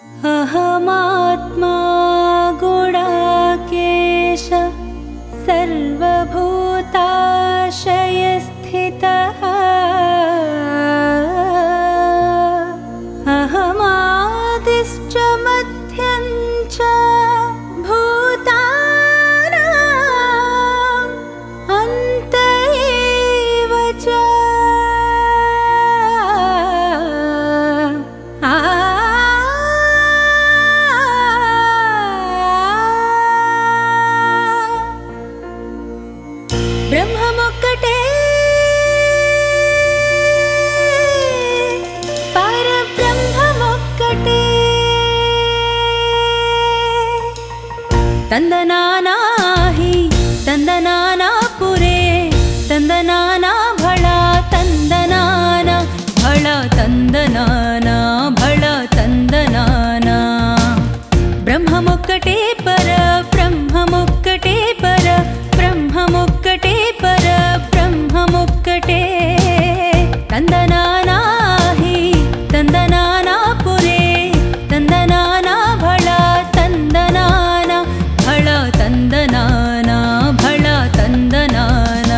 अहमात्मा गुणाकेश सर्वभूताशयस्थितः अहमादिश्च मध्यं च भूतानाम् अन्त एव च आ బ్రహ్మమొక్కటే పరబ్రహ్మమొక్కటే తందనానాహి తందనానా పురే తందనానా భళ తందనాన భళ తందనానా భళ తందనానా బ్రహ్మమొక్కటే పర బ్రహ్మమొక్కటే పర బ్రహ్మమొక్కటే పర బ్రహ్మమొక్కటే తందనానాహి తందనానా పురే తందనానా భళ తందనాన భళ తందనానా భళ తందనానా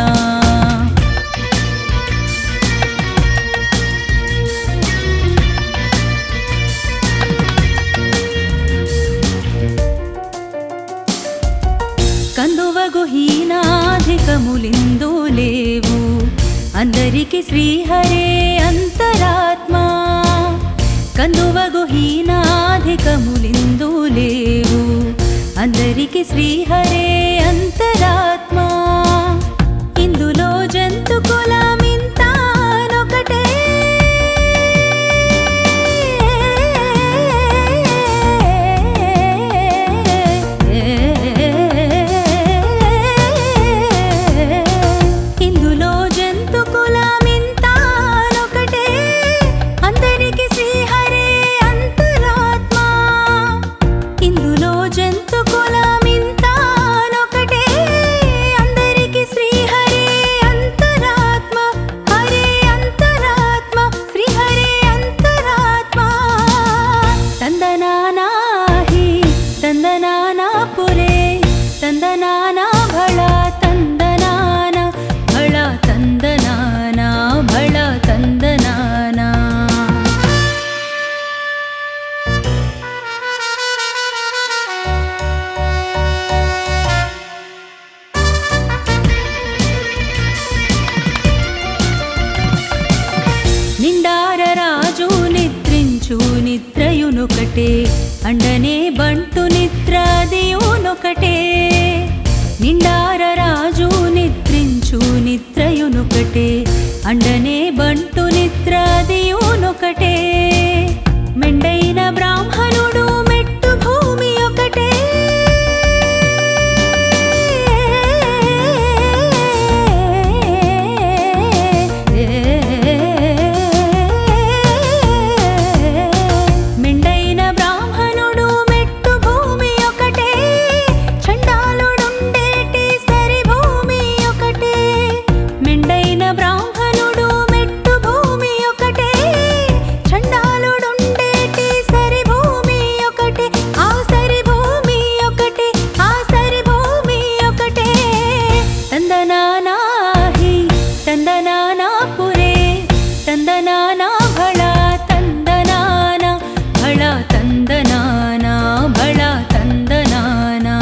కందువగు హీనాధికములిందు లేవు అందరికి శ్రీహరే అంతరాత్మ కందువగు హీనాధికములిందు లేవు అందరికి శ్రీహరే అంతరాత్మ ఇందులో జంతు కులమింతానొకటే ఇందులో జంతు కులమింతానొకటే అందరికి శ్రీహరే అంతరాత్మ ఇందులో జంతు కులమింతానొకటే అందరికి శ్రీహరే అంతరాత్మ హరే అంతరాత్మ శ్రీహరే అంతరాత్మ తందనానాహి తందనానా పురే తందనానా భళ తందనాన భళ తందనానా భళ తందనానా నిండార రాజు నిద్రించు నిద్రయునొకటే అండనే బంటు నిద్రాదియునొకటే నిండార రాజు నిద్రించు నిద్రయునొకటే అండనే బంటు నిద్రాదియునొకటే మెండైన బ్రాహ్మణుడు మెట్టు భూమి ఒకటే మెండైన బ్రాహ్మణుడు మెట్టు భూమి ఒకటే చండాలుడుండేటి సరి భూమి ఒకటే మెండైన బ్రాహ్మణుడు మెట్టు భూమి ఒకటే చండాలుడుండేటి సరి భూమి ఒకటే ఆ సరి భూమి ఒకటే ఆ సరి భూమి ఒకటే తందనానాహి తందనానా పురే తందనానా భళ తందనానా భళ తందనానా భళ తందనానా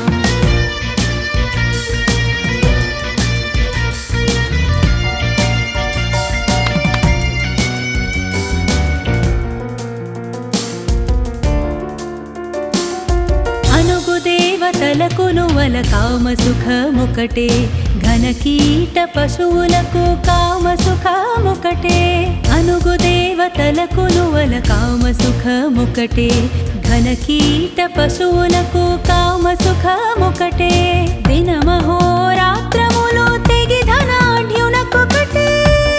అనుగు దేవతలకు నువల కామ సుఖముకటే ఘనకీట పశువులకు కామ సుఖముకటే అనుగు దేవతలకు నువల కామ సుఖముకటే ఘనకీట పశువులకు కామ సుఖముకటే దినమహోరాత్రములు తెగి ధనాఢ్యునకొకటే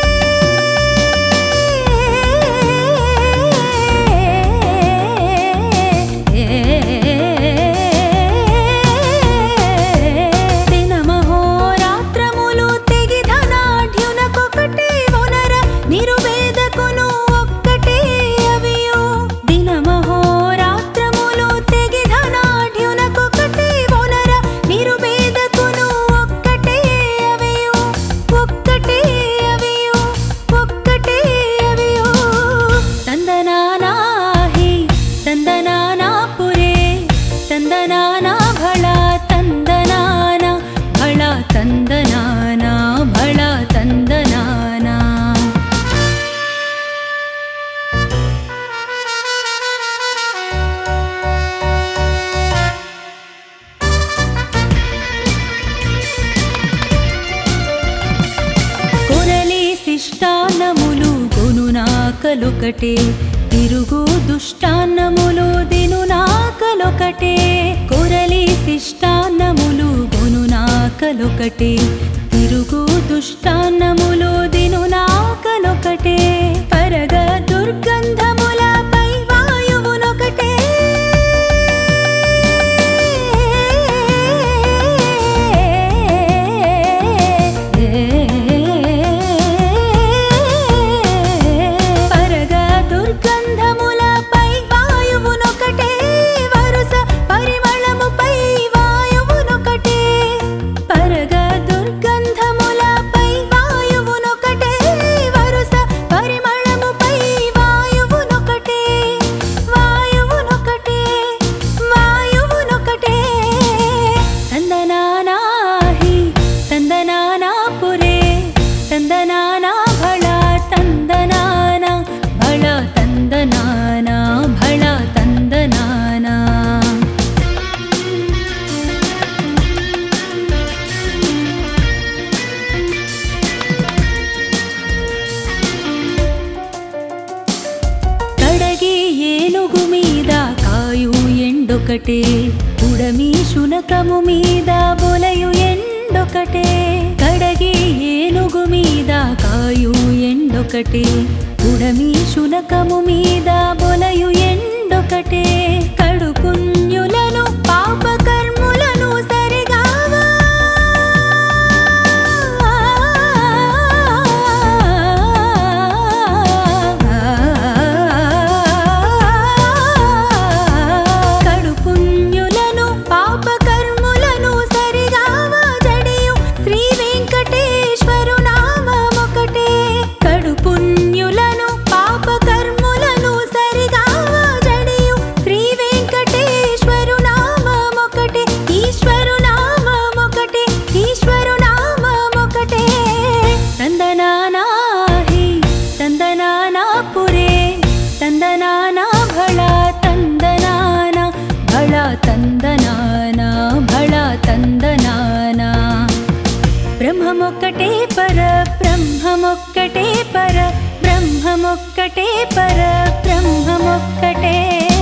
దినమహోరాత్రములు తెగి ధనాఢ్యునకొకటే ఒనర నిరువేదకును ఒక్కటే అవియు దినమహోరాత్రములు నాకలొకటే తిరుగు దుష్టాన్నములు దిను నాకలొకటే కొరలి శిష్టాన్నములు గొను నాకలొకటే తిరుగు దుష్టాన్నములు దిను నాకలొకటే పరగ దుర్గంధములపై వాయువునొకటే పరగ దుర్గంధములపై వాయువునొకటే వరుస పరిమళముపై వాయువునొకటే పరగ దుర్గంధములపై వాయువునొకటే వరుస పరిమళముపై వాయువునొకటే వాయువునొకటే వాయువునొకటే తందనానాహి తందనానా పురే తందనానా భళ తందనానా భళ తందనానా భళ తందనానా కడగి ఏనుగు మీద కాయు ఎండొకటే ఉడమి శునకము మీద బొలయు ఎండొకటే కడగి ఏనుగు మీద కాయు ఎండొకటే ఉడమి శునకము మీద బొలయు ఎండొకటే కడు పుణ్యులను పాపకర్ములను సరిగావా కడు పుణ్యులను పాపకర్ములను సరిగావా జడియు శ్రీ వెంకటేశ్వరు నామమొకటే కడు పుణ్యులను పాపకర్ములను సరిగావా జడియు శ్రీ వెంకటేశ్వరు నామమొకటే ఈశ్వరు నామమొకటే ఈశ్వరు నామమొకటే తందనానాహి తందనానా పురే తందనానా భళ తందనానా భళ తందనానా భళ తందనానా బ్రహ్మమొక్కటే పర బ్రహ్మమొక్కటే పర బ్రహ్మమొక్కటే పర బ్రహ్మమొక్కటే